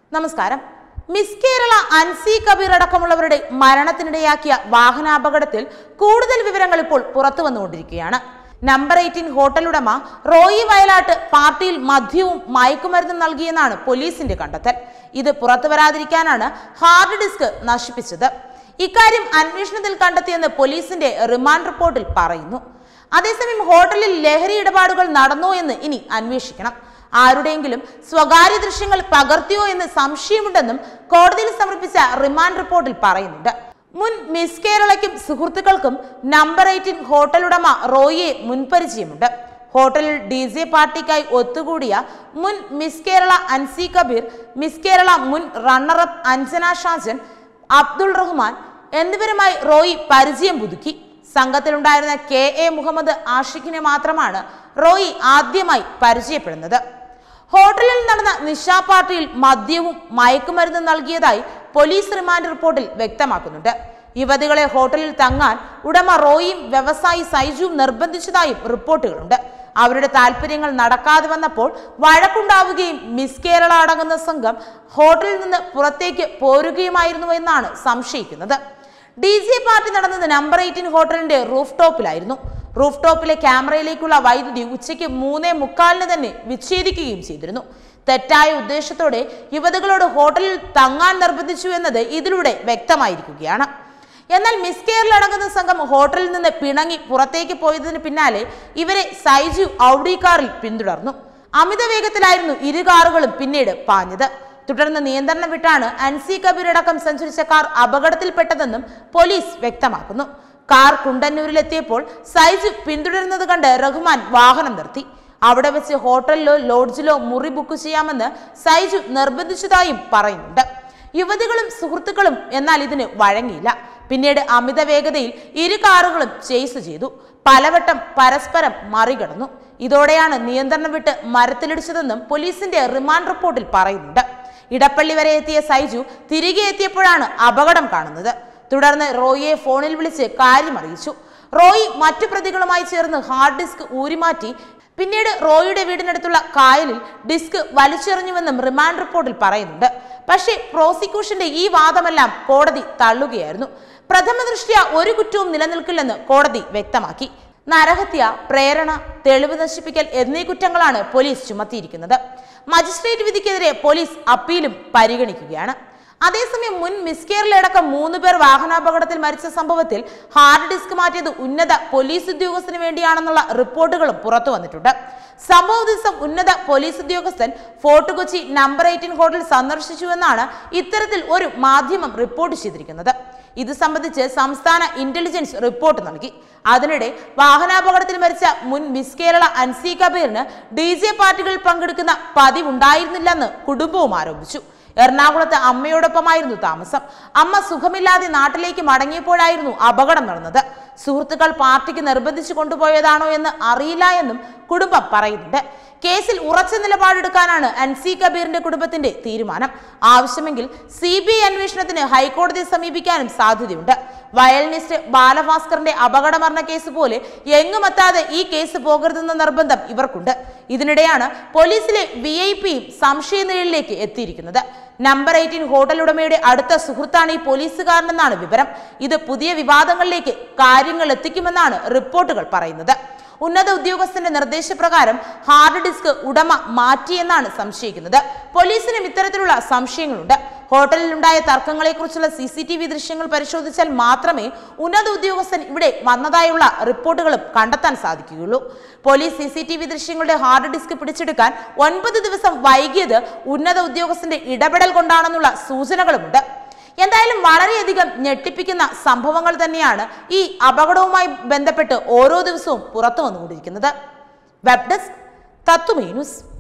നമസ്കാരം മിസ് കേരള അൻസി കബീർ അടക്കമുള്ളവരുടെ മരണത്തിനിടയാക്കിയ വാഹനാപകടത്തിൽ കൂടുതൽ വിവരങ്ങൾ ഇപ്പോൾ പുറത്തു വന്നുകൊണ്ടിരിക്കുകയാണ് നമ്പർ എയ്റ്റീൻ ഹോട്ടൽ ഉടമ റോയി വയലാട്ട് പാർട്ടിയിൽ മദ്യവും മയക്കുമരുന്നും നൽകിയെന്നാണ് പോലീസിന്റെ കണ്ടെത്തൽ ഇത് പുറത്തു വരാതിരിക്കാനാണ് ഹാർഡ് ഡിസ്ക് നശിപ്പിച്ചത് ഇക്കാര്യം അന്വേഷണത്തിൽ കണ്ടെത്തിയെന്ന് പോലീസിന്റെ റിമാൻഡ് റിപ്പോർട്ടിൽ പറയുന്നു അതേസമയം ഹോട്ടലിൽ ലഹരി ഇടപാടുകൾ നടന്നോ എന്ന് ഇനി അന്വേഷിക്കണം ആരുടെയെങ്കിലും സ്വകാര്യ ദൃശ്യങ്ങൾ പകർത്തിയോ എന്ന് സംശയമുണ്ടെന്നും കോടതിയിൽ സമർപ്പിച്ച റിമാൻഡ് റിപ്പോർട്ടിൽ പറയുന്നുണ്ട് മുൻ മിസ് കേരളയ്ക്കും സുഹൃത്തുക്കൾക്കും നമ്പർ എയ്റ്റീൻ ഹോട്ടൽ ഉടമ റോയിയെ മുൻപരിചയമുണ്ട് ഹോട്ടലിൽ ഡി ജെ പാർട്ടിക്കായി ഒത്തുകൂടിയ മുൻ മിസ് കേരള അൻസി കബീർ മിസ് കേരള മുൻ റണ്ണറപ്പ് അഞ്ജന ഷാജൻ അബ്ദുൾ റഹ്മാൻ എന്നിവരുമായി റോയി പരിചയം പുതുക്കി സംഘത്തിലുണ്ടായിരുന്ന കെ എ മുഹമ്മദ് ആഷിഖിനെ മാത്രമാണ് റോയി ആദ്യമായി പരിചയപ്പെടുന്നത് ഹോട്ടലിൽ നടന്ന നിശാ പാർട്ടിയിൽ മദ്യവും മയക്കുമരുന്നും നൽകിയതായി പോലീസ് റിമാൻഡ് റിപ്പോർട്ടിൽ വ്യക്തമാക്കുന്നുണ്ട് യുവതികളെ ഹോട്ടലിൽ തങ്ങാൻ ഉടമ റോയിയും വ്യവസായി സൈജുവും നിർബന്ധിച്ചതായും റിപ്പോർട്ടുകളുണ്ട് അവരുടെ താല്പര്യങ്ങൾ നടക്കാതെ വന്നപ്പോൾ വഴക്കുണ്ടാവുകയും മിസ് കേരള അടങ്ങുന്ന സംഘം ഹോട്ടലിൽ നിന്ന് പുറത്തേക്ക് പോരുകയുമായിരുന്നു എന്നാണ് സംശയിക്കുന്നത് ഡി ജെ പാർട്ടി നടന്നത് നമ്പർ എയ്റ്റീൻ ഹോട്ടലിന്റെ റൂഫ് ടോപ്പിലായിരുന്നു റൂഫ് ടോപ്പിലെ ക്യാമറയിലേക്കുള്ള വൈദ്യുതി ഉച്ചയ്ക്ക് മൂന്നേ മുക്കാലിന് തന്നെ വിച്ഛേദിക്കുകയും ചെയ്തിരുന്നു തെറ്റായ ഉദ്ദേശത്തോടെ യുവതികളോട് ഹോട്ടലിൽ തങ്ങാൻ നിർബന്ധിച്ചു എന്നത് ഇതിലൂടെ വ്യക്തമായിരിക്കുകയാണ് എന്നാൽ മിസ് കേരള അടങ്ങുന്ന സംഘം ഹോട്ടലിൽ നിന്ന് പിണങ്ങി പുറത്തേക്ക് പോയതിന് പിന്നാലെ ഇവരെ സൈജു ഔഡി കാറിൽ പിന്തുടർന്നു അമിത വേഗത്തിലായിരുന്നു ഇരു കാറുകളും പിന്നീട് പാഞ്ഞത് തുടർന്ന് നിയന്ത്രണം വിട്ടാണ് അൻസി കബീർ അടക്കം സഞ്ചരിച്ച കാർ അപകടത്തിൽപ്പെട്ടതെന്നും പോലീസ് വ്യക്തമാക്കുന്നു കാർ കുണ്ടന്നൂരിലെത്തിയപ്പോൾ സൈജു പിന്തുടരുന്നത് കണ്ട് റഹ്മാൻ വാഹനം നിർത്തി അവിടെ വെച്ച് ഹോട്ടലിലോ ലോഡ്ജിലോ മുറി ബുക്ക് ചെയ്യാമെന്ന് സൈജു നിർബന്ധിച്ചതായും പറയുന്നുണ്ട് യുവതികളും സുഹൃത്തുക്കളും എന്നാൽ ഇതിന് വഴങ്ങിയില്ല പിന്നീട് അമിത വേഗതയിൽ ഇരു കാറുകളും ചേസ് ചെയ്തു പലവട്ടം പരസ്പരം മറികടന്നു ഇതോടെയാണ് നിയന്ത്രണം വിട്ട് മരത്തിലിടിച്ചതെന്നും പോലീസിന്റെ റിമാൻഡ് റിപ്പോർട്ടിൽ പറയുന്നുണ്ട് ഇടപ്പള്ളി വരെ എത്തിയ സൈജു തിരികെ എത്തിയപ്പോഴാണ് അപകടം കാണുന്നത് തുടർന്ന് റോയിയെ ഫോണിൽ വിളിച്ച് കാര്യം അറിയിച്ചു റോയി മറ്റു പ്രതികളുമായി ചേർന്ന് ഹാർഡ് ഡിസ്ക് ഊരിമാറ്റി പിന്നീട് റോയിയുടെ വീടിനടുത്തുള്ള കായലിൽ ഡിസ്ക് വലിച്ചെറിഞ്ഞുവെന്നും റിമാൻഡ് റിപ്പോർട്ടിൽ പറയുന്നുണ്ട് പക്ഷേ പ്രോസിക്യൂഷന്റെ ഈ വാദമെല്ലാം കോടതി തള്ളുകയായിരുന്നു പ്രഥമ ദൃഷ്ട്യ ഒരു കുറ്റവും നിലനിൽക്കില്ലെന്ന് കോടതി വ്യക്തമാക്കി നരഹത്യ പ്രേരണ തെളിവ് നശിപ്പിക്കൽ എന്നീ കുറ്റങ്ങളാണ് പോലീസ് ചുമത്തിയിരിക്കുന്നത് മജിസ്ട്രേറ്റ് വിധിക്കെതിരെ പോലീസ് അപ്പീലും പരിഗണിക്കുകയാണ് അതേസമയം മുൻ മിസ് കേരളയടക്കം മൂന്ന് പേർ വാഹനാപകടത്തിൽ മരിച്ച സംഭവത്തിൽ ഹാർഡ് ഡിസ്ക് മാറ്റിയത് ഉന്നത പോലീസ് ഉദ്യോഗസ്ഥന് വേണ്ടിയാണെന്നുള്ള റിപ്പോർട്ടുകളും പുറത്തു വന്നിട്ടുണ്ട് സംഭവ ദിവസം ഉന്നത പോലീസ് ഉദ്യോഗസ്ഥൻ Fort Kochi number eighteen hotel സന്ദർശിച്ചുവെന്നാണ് ഇത്തരത്തിൽ ഒരു മാധ്യമം റിപ്പോർട്ട് ചെയ്തിരിക്കുന്നത് ഇത് സംബന്ധിച്ച് സംസ്ഥാന ഇന്റലിജൻസ് റിപ്പോർട്ട് നൽകി അതിനിടെ വാഹനാപകടത്തിൽ മരിച്ച മുൻ മിസ് കേരള അൻസി കബീറിന് ഡി ജെ പാർട്ടികളിൽ പങ്കെടുക്കുന്ന പതിവുണ്ടായിരുന്നില്ലെന്ന് കുടുംബവും ആരോപിച്ചു എറണാകുളത്ത് അമ്മയോടൊപ്പമായിരുന്നു താമസം അമ്മ സുഖമില്ലാതെ നാട്ടിലേക്ക് മടങ്ങിയപ്പോഴായിരുന്നു അപകടം നടന്നത് സുഹൃത്തുക്കൾ പാർട്ടിക്ക് നിർബന്ധിച്ചു കൊണ്ടുപോയതാണോ എന്ന് അറിയില്ല എന്നും കുടുംബം പറയുന്നുണ്ട് കേസിൽ ഉറച്ച നിലപാടെടുക്കാനാണ് അൻസി കബീറിന്റെ കുടുംബത്തിന്റെ തീരുമാനം ആവശ്യമെങ്കിൽ സി ബി ഐ അന്വേഷണത്തിന് ഹൈക്കോടതിയെ സമീപിക്കാനും സാധ്യതയുണ്ട് വയലിനിസ്റ്റ് ബാലഭാസ്കറിന്റെ അപകടമരണ കേസ് പോലെ എങ്ങുമെത്താതെ ഈ കേസ് പോകരുതെന്ന നിർബന്ധം ഇവർക്കുണ്ട് ഇതിനിടെയാണ് പോലീസിലെ വി ഐ പിയും സംശയനിഴലിലേക്ക് എത്തിയിരിക്കുന്നത് നമ്പർ എയ്റ്റീൻ ഹോട്ടൽ ഉടമയുടെ അടുത്ത സുഹൃത്താണ് ഈ പോലീസുകാരനെന്നാണ് വിവരം ഇത് പുതിയ വിവാദങ്ങളിലേക്ക് കാര്യങ്ങൾ എത്തിക്കുമെന്നാണ് റിപ്പോർട്ടുകൾ പറയുന്നത് ഉന്നത ഉദ്യോഗസ്ഥന്റെ നിർദ്ദേശപ്രകാരം ഹാർഡ് ഡിസ്ക് ഉടമ മാറ്റിയെന്നാണ് സംശയിക്കുന്നത് പോലീസിനും ഇത്തരത്തിലുള്ള സംശയങ്ങളുണ്ട് ഹോട്ടലിൽ ഉണ്ടായ തർക്കങ്ങളെക്കുറിച്ചുള്ള സി സി ടി വി ദൃശ്യങ്ങൾ പരിശോധിച്ചാൽ മാത്രമേ ഉന്നത ഉദ്യോഗസ്ഥൻ ഇവിടെ വന്നതായുള്ള റിപ്പോർട്ടുകളും കണ്ടെത്താൻ സാധിക്കുകയുള്ളൂ police C C T V ദൃശ്യങ്ങളുടെ ഹാർഡ് ഡിസ്ക് പിടിച്ചെടുക്കാൻ ഒൻപത് ദിവസം വൈകിയത് ഉന്നത ഉദ്യോഗസ്ഥന്റെ ഇടപെടൽ കൊണ്ടാണെന്നുള്ള സൂചനകളുമുണ്ട് എന്തായാലും വളരെയധികം ഞെട്ടിപ്പിക്കുന്ന സംഭവങ്ങൾ തന്നെയാണ് ഈ അപകടവുമായി ബന്ധപ്പെട്ട് ഓരോ ദിവസവും പുറത്തു വന്നുകൊണ്ടിരിക്കുന്നത് വെബ് ഡെസ്ക് തത്വമേ ന്യൂസ്